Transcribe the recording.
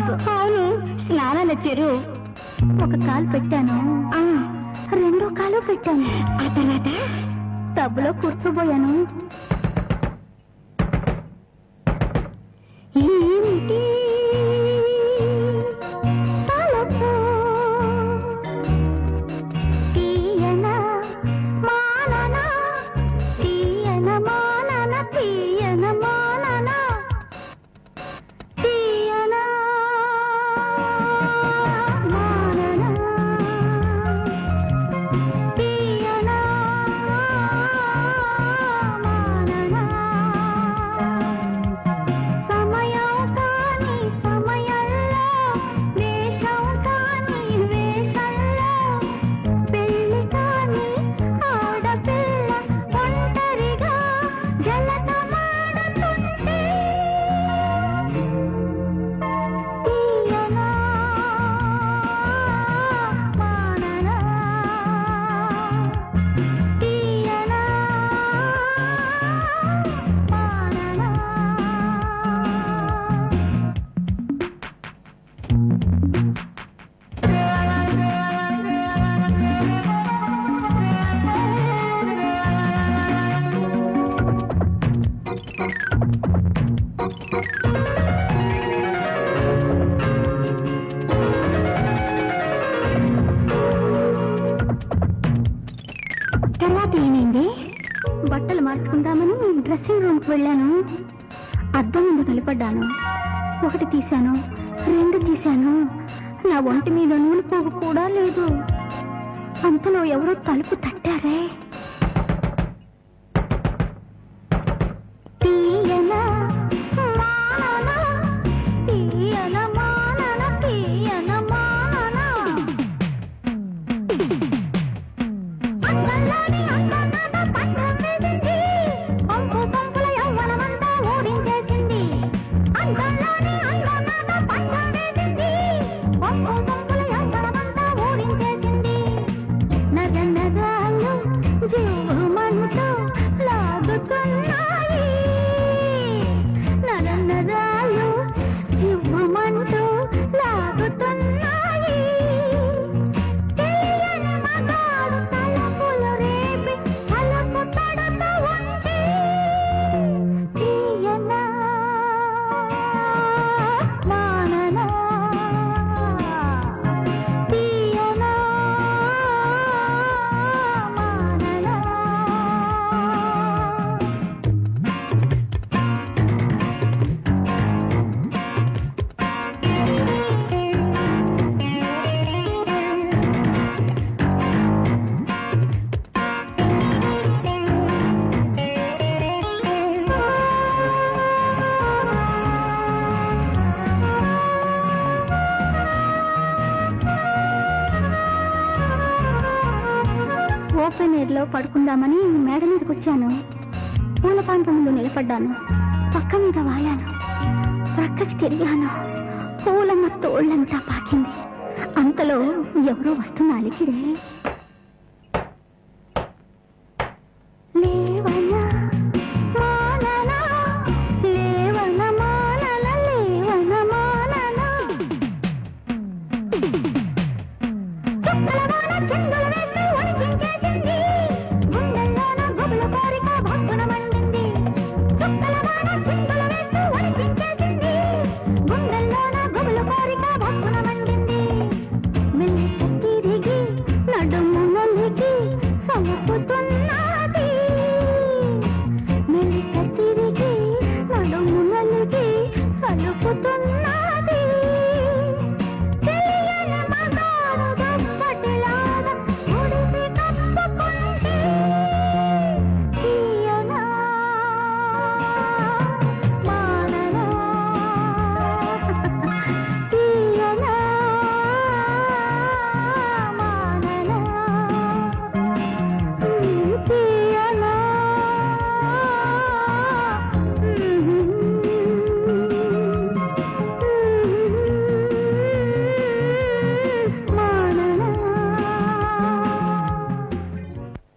అవును స్నానాల చెరు ఒక కాలు పెట్టాను ఆ, రెండో కాలు పెట్టాను ఆ తర్వాత టబ్బులో కూర్చోబోయాను ఏమిటి తలపు తీయన మానన తీయన మానన తీయన మానన తీయన మానన తీయన మానన సమయం కాని సమయంలో వేషం కాని వేషంలో పెళ్లి కాని ఆడపిల్ల ఒంటరిగా జలతమాడుతుంటే తీయనా మాననా తీయనా మాననా తర్వాత ఏమైంది బట్టలు మార్చుకుందామని డ్రెస్సింగ్ రూమ్కి వెళ్ళాను అద్దం ముందు నిలబడ్డాను ఒకటి తీశాను రెండు తీశాను నా ఒంటి మీద నూనె పోగు కూడా లేదు అంతలో ఎవరో తలుపు తట్టారే తీయన మానన తీయన మానన తీయన మానన అందంలోని అందనాట పట్టం వేసింది పంపు పంపుల యవ్వనమంతా ఓడించేసింది అందంలోని అందనాట పట్టం వేసింది పంపు పంపుల యవ్వనమంతా ఓడించేసింది నగ నగాలు జీవమంటూ లాగుతున్నాయి నగ నగాలు జీవమంటూ లాగుతున్నాయి తెలియని మగాడు తలపులు రేపి తలుపు తడుతూ ఉంటే తీయనా మాననా తీయనా మాననా ఓపెన్ ఎయిర్ లో పడుకుందామని మేడ మీదకి వచ్చాను పూల పాంప ముందు నిలబడ్డాను పక్క మీద వాలాను ప్రక్కకి తిరిగాను పూలమ్మ తోళ్ళంతా పాకింది అంతలో ఎవరో వస్తున్న అలికిడే లేవన మానన లేవన మానన లేవన మానన చుక్కలవాన చిందులు వేసి వణికించేసింది. గుండెల్లోన గుబులు కోరిక భగ్గున మండింది. చుక్కలవాన చిందులు వేసి వణికించేసింది. గుండెల్లోన గుబులు కోరిక భగ్గున మండింది. మెల్లగా తిరిగి నడుము నలిగి సలుపుతున్నది. మెల్లగా తిరిగి నడుము నలిగి సలుపుతున్నది.